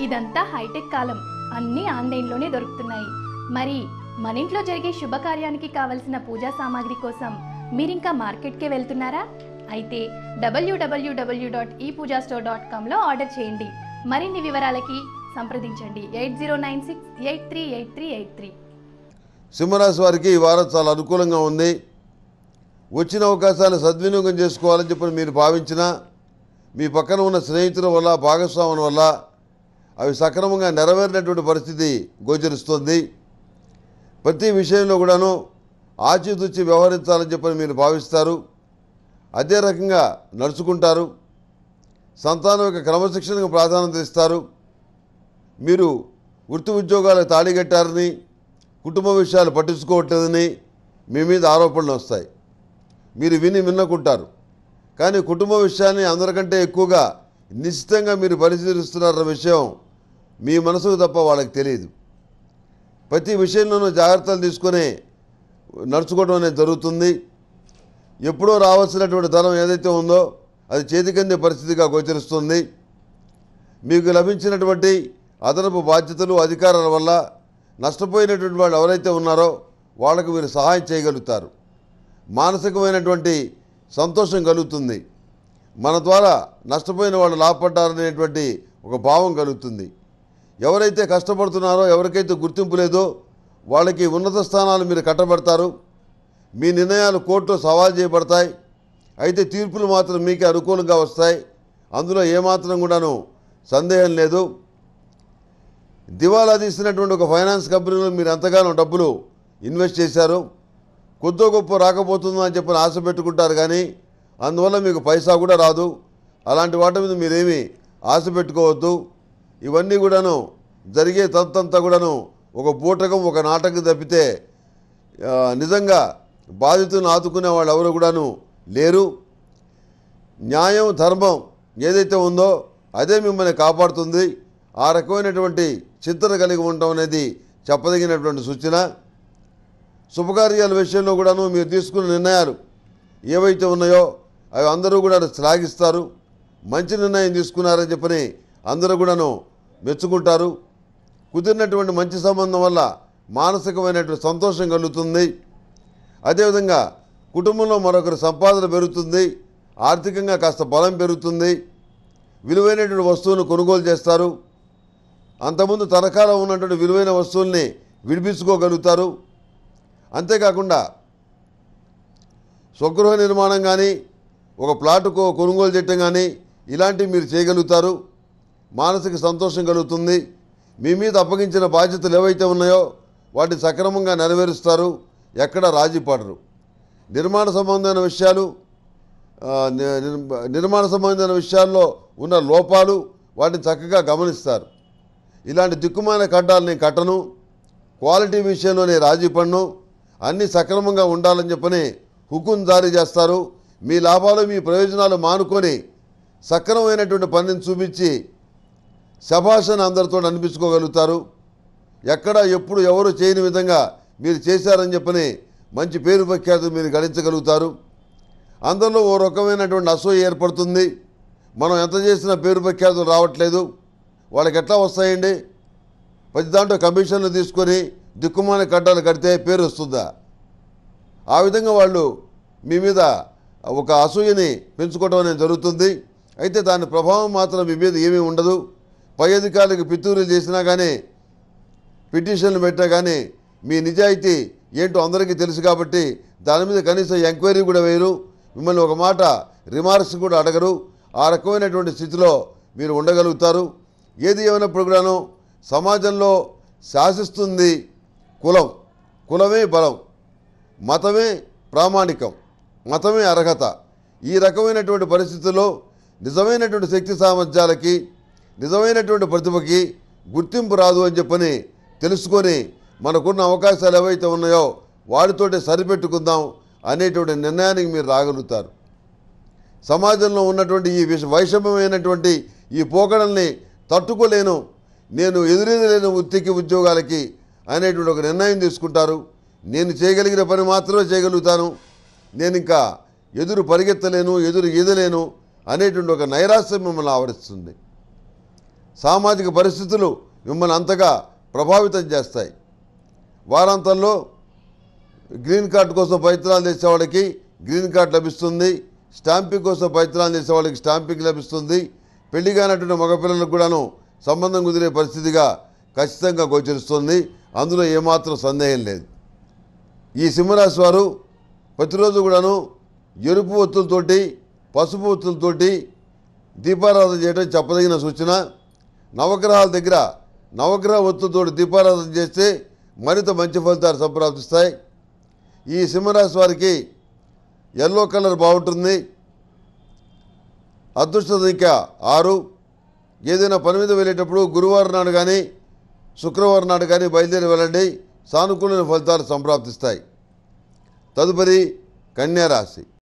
ఇదంతా హైటెక్ కాలం అన్నీ ఆన్లైన్లోనే దొరుకుతున్నాయి మరి మన ఇంట్లో జరిగే శుభకార్యానికి కావలసిన పూజా సామాగ్రి కోసం మీరింకా మార్కెట్కే వెళ్తున్నారా అయితే W W W dot E Pooja store dot కామ్లో ఆర్డర్ చేయండి మరిన్ని వివరాలకి సంప్రదించండి eight zero nine six eight three eight three eight three సింహరాశి వారికి ఈ వారం చాలా అనుకూలంగా ఉంది వచ్చిన అవకాశాలను సద్వినియోగం చేసుకోవాలని చెప్పి మీరు భావించినా మీ పక్కన ఉన్న స్నేహితుల వల్ల భాగస్వాముల వల్ల అవి సక్రమంగా నెరవేరినటువంటి పరిస్థితి గోచరిస్తుంది ప్రతి విషయంలో కూడాను ఆచితూచి వ్యవహరించాలని చెప్పని మీరు భావిస్తారు అదే రకంగా నడుచుకుంటారు సంతానం యొక్క క్రమశిక్షణకు ప్రాధాన్యత ఇస్తారు మీరు వృత్తి ఉద్యోగాలకు తాళిగట్టారని కుటుంబ విషయాలు పట్టించుకోవట్లేదని మీ మీద ఆరోపణలు వస్తాయి మీరు విని విన్నకుంటారు కానీ కుటుంబ విషయాన్ని అందరికంటే ఎక్కువగా నిశ్చితంగా మీరు పరిశీలిస్తున్నారన్న విషయం మీ మనసుకు తప్ప వాళ్ళకి తెలియదు ప్రతి విషయంలోనూ జాగ్రత్తలు తీసుకొని నడుచుకోవడం అనేది జరుగుతుంది ఎప్పుడో రావాల్సినటువంటి ధనం ఏదైతే ఉందో అది చేతికందే పరిస్థితిగా గోచరిస్తుంది మీకు లభించినటువంటి అదనపు బాధ్యతలు అధికారాల వల్ల నష్టపోయినటువంటి వాళ్ళు ఎవరైతే ఉన్నారో వాళ్ళకు మీరు సహాయం చేయగలుగుతారు మానసికమైనటువంటి సంతోషం కలుగుతుంది మన ద్వారా నష్టపోయిన వాళ్ళు లాభపడ్డారనేటువంటి ఒక భావం కలుగుతుంది ఎవరైతే కష్టపడుతున్నారో ఎవరికైతే గుర్తింపు లేదో వాళ్ళకి ఉన్నత స్థానాలు మీరు కట్టబడతారు మీ నిర్ణయాలు కోర్టులో సవాల్ చేయబడతాయి అయితే తీర్పులు మాత్రం మీకే అనుకూలంగా వస్తాయి అందులో ఏమాత్రం కూడాను సందేహం లేదు దివాలా తీసినటువంటి ఒక ఫైనాన్స్ కంపెనీలో మీరు ఎంతగానో డబ్బులు ఇన్వెస్ట్ చేశారు కొద్దో గొప్ప రాకపోతుందో అని చెప్పని ఆశ పెట్టుకుంటారు కానీ అందువల్ల మీకు పైసా కూడా రాదు అలాంటి వాటి మీద మీరేమీ ఆశ పెట్టుకోవద్దు ఇవన్నీ కూడాను జరిగే తంతంతా కూడాను ఒక బూటకం ఒక నాటకం తప్పితే ఆ, నిజంగా బాధితులను ఆదుకునే వాళ్ళు ఎవరు కూడాను లేరు న్యాయం ధర్మం ఏదైతే ఉందో అదే మిమ్మల్ని కాపాడుతుంది ఆ రకమైనటువంటి చింతన కలిగి ఉండటం అనేది చెప్పదగినటువంటి సూచన శుభకార్యాల విషయంలో కూడాను మీరు తీసుకున్న నిర్ణయాలు ఏవైతే ఉన్నాయో అవి అందరూ కూడా శ్లాఘిస్తారు మంచి నిర్ణయం తీసుకున్నారని చెప్పని అందరూ కూడాను మెచ్చుకుంటారు కుదిరినటువంటి మంచి సంబంధం వల్ల మానసికమైనటువంటి సంతోషం కలుగుతుంది అదేవిధంగా కుటుంబంలో మరొకరి సంపాదన పెరుగుతుంది ఆర్థికంగా కాస్త బలం పెరుగుతుంది విలువైనటువంటి వస్తువును కొనుగోలు చేస్తారు అంతకుముందు తరకాలో ఉన్నటువంటి విలువైన వస్తువుల్ని విడిపించుకోగలుగుతారు అంతేకాకుండా స్వగృహ నిర్మాణం కానీ ఒక ప్లాటుకు కొనుగోలు చేయటం కానీ ఇలాంటివి మీరు చేయగలుగుతారు మానసిక సంతోషం కలుగుతుంది మీ మీద అప్పగించిన బాధ్యతలు ఏవైతే ఉన్నాయో వాటిని సక్రమంగా నెరవేరుస్తారు ఎక్కడ రాజీ పడరు నిర్మాణ సంబంధమైన విషయాలు ఆ, ని- నిర్- నిర్మాణ సంబంధమైన విషయాల్లో ఉన్న లోపాలు వాటిని చక్కగా గమనిస్తారు ఇలాంటి దిక్కుమాల కట్టాలు నేను కట్టను క్వాలిటీ విషయంలో నేను రాజీ పడను అన్నీ సక్రమంగా ఉండాలని చెప్పని హుకుం జారీ చేస్తారు మీ లాభాలు మీ ప్రయోజనాలు మానుకొని సక్రమమైనటువంటి పనిని చూపించి శభాషను అందరితో అనిపించుకోగలుగుతారు ఎక్కడ ఎప్పుడు ఎవరు చేయని విధంగా మీరు చేశారని చెప్పని మంచి పేరు ప్రఖ్యాతులు మీరు గడించగలుగుతారు అందరిలో ఓ రకమైనటువంటి అసూయ ఏర్పడుతుంది మనం ఎంత చేసినా పేరు ప్రఖ్యాతులు రావట్లేదు వాళ్ళకి ఎట్లా వస్తాయండి ప్రతి దాంట్లో కమిషన్లు తీసుకొని దిక్కుమాల కట్టాలు కడితే పేరు వస్తుందా ఆ విధంగా వాళ్ళు మీ మీద ఒక అసూయని పెంచుకోవడం అనేది జరుగుతుంది అయితే దాని ప్రభావం మాత్రం మీ మీద ఏమీ ఉండదు పై అధికారులకు పితూరులు చేసినా కానీ పిటిషన్లు పెట్టినా కానీ మీ నిజాయితీ ఏంటో అందరికీ తెలుసు కాబట్టి దాని మీద కనీసం ఎంక్వైరీ కూడా వేయరు మిమ్మల్ని ఒక మాట రిమార్క్స్ కూడా అడగరు ఆ రకమైనటువంటి స్థితిలో మీరు ఉండగలుగుతారు ఏది ఏమైనప్పుడు కూడాను సమాజంలో శాసిస్తుంది కులం కులమే బలం మతమే ప్రామాణికం మతమే అర్హత ఈ రకమైనటువంటి పరిస్థితుల్లో నిజమైనటువంటి శక్తి సామర్థ్యాలకి నిజమైనటువంటి ప్రతిభకి గుర్తింపు రాదు అని చెప్పని తెలుసుకొని మనకున్న అవకాశాలు ఏవైతే ఉన్నాయో వాటితోటి సరిపెట్టుకుందాం అనేటువంటి నిర్ణయానికి మీరు రాగలుగుతారు సమాజంలో ఉన్నటువంటి ఈ విష వైషమ్యమైనటువంటి ఈ పోకడల్ని తట్టుకోలేను నేను ఎదురెదలేని వృత్తికి ఉద్యోగాలకి అనేటువంటి ఒక నిర్ణయం తీసుకుంటారు నేను చేయగలిగిన పని మాత్రమే చేయగలుగుతాను నేను ఇంకా ఎదురు పరిగెత్తలేను ఎదురు ఈదలేను అనేటువంటి ఒక నైరాశ్యం మిమ్మల్ని ఆవరిస్తుంది సామాజిక పరిస్థితులు మిమ్మల్ని అంతగా ప్రభావితం చేస్తాయి వారాంతంలో గ్రీన్ కార్డు కోసం ప్రయత్నాలు చేసేవాళ్ళకి గ్రీన్ కార్డు లభిస్తుంది స్టాంపింగ్ కోసం ప్రయత్నాలు చేసేవాళ్ళకి స్టాంపింగ్ లభిస్తుంది పెళ్లి కానటువంటి మగపిల్లలకు కూడాను సంబంధం కుదిరే పరిస్థితిగా ఖచ్చితంగా గోచరిస్తుంది అందులో ఏమాత్రం సందేహం లేదు ఈ సింహరాశి వారు ప్రతిరోజు కూడాను ఎరుపు ఒత్తులతోటి పసుపు ఒత్తులతోటి దీపారాధన చేయడం చెప్పదగిన సూచన నవగ్రహాల దగ్గర నవగ్రహ ఒత్తులతోటి దీపారాధన చేస్తే మరింత మంచి ఫలితాలు సంప్రాప్తిస్తాయి ఈ సింహరాశి వారికి ఎల్లో కలర్ బాగుంటుంది అదృష్ట సంఖ్య ఆరు ఏదైనా పని మీద వెళ్ళేటప్పుడు గురువారం నాడు కానీ శుక్రవారం నాడు కానీ బయలుదేరి వెళ్ళండి సానుకూల ఫలితాలు సంప్రాప్తిస్తాయి తదుపరి కన్యా రాశి